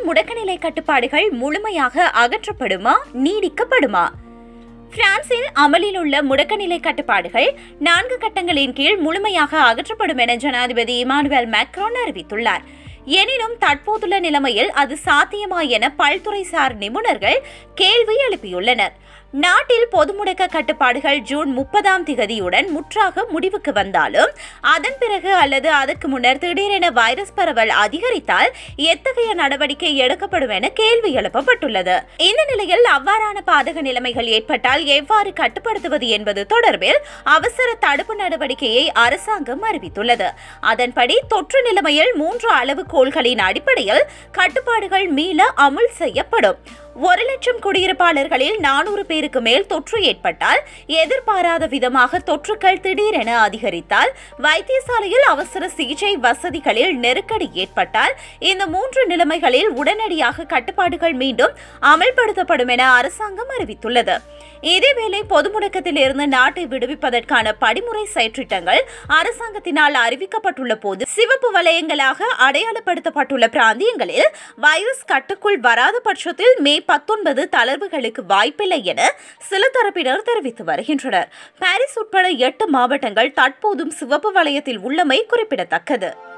முடக்கநிலை கட்டுப்பாடுகள் முழுமையாக அகற்றப்படுமா நீடிக்கப்படுமா பிரான்சில் அமலில் உள்ள முடக்கநிலை கட்டுப்பாடுகள் நான்கு கட்டங்களின் கீழ் முழுமையாக அகற்றப்படும் என ஜனாதிபதி இமானுவேல் மேக்ரோன் அறிவித்துள்ளார் எனினும் தற்போதுள்ள நிலைமையில் அது சாத்தியமா என பல்துறைசார் நிபுணர்கள் கேள்வி எழுப்பியுள்ளனர் நாட்டில் பொது முடக்க கட்டுப்பாடுகள் ஜூன் முப்பதாம் திகதியுடன் முற்றாக முடிவுக்கு வந்தாலும் அதன் பிறகு அல்லது அதற்கு முன்னர் திடீரென வைரஸ் பரவல் அதிகரித்தால் எத்தகைய நடவடிக்கை எடுக்கப்படும் என கேள்வி எழுப்பப்பட்டுள்ளது இந்த நிலையில் அவ்வாறான பாதக நிலைமைகள் ஏற்பட்டால் எவ்வாறு கட்டுப்படுத்துவது என்பது தொடர்பில் அவசர தடுப்பு நடவடிக்கையை அரசாங்கம் அறிவித்துள்ளது அதன்படி தொற்று நிலைமையில் மூன்று அளவுகோல்களின் அடிப்படையில் கட்டுப்பாடுகள் மீள அமுல் செய்யப்படும் ஒரு லட்சம் குடியிருப்பாளர்களில் நானூறு பேருக்கு மேல் தொற்று ஏற்பட்டால் எதிர்பாராத விதமாக தொற்றுக்கள் திடீரென அதிகரித்தால் வைத்தியசாலையில் அவசர சிகிச்சை வசதிகளில் நெருக்கடி ஏற்பட்டால் இந்த மூன்று நிலைமைகளில் உடனடியாக கட்டுப்பாடுகள் மீண்டும் அமல்படுத்தப்படும் என அரசாங்கம் அறிவித்துள்ளது இதேவேளை பொது முடக்கத்தில் இருந்து நாட்டை விடுவிப்பதற்கான படிமுறை செயற்றிட்டங்கள் அரசாங்கத்தினால் அறிவிக்கப்பட்டுள்ள போது சிவப்பு வலயங்களாக அடையாளப்படுத்தப்பட்டுள்ள பிராந்தியங்களில் வைரஸ் கட்டுக்குள் வராத பட்சத்தில் மே பத்தொன்பது தளர்வுகளுக்கு வாய்ப்பில்லை என சில தரப்பினர் தெரிவித்து வருகின்றனர் பாரிஸ் உட்பட எட்டு மாவட்டங்கள் தற்போதும் சிவப்பு வலயத்தில் உள்ளமை குறிப்பிடத்தக்கது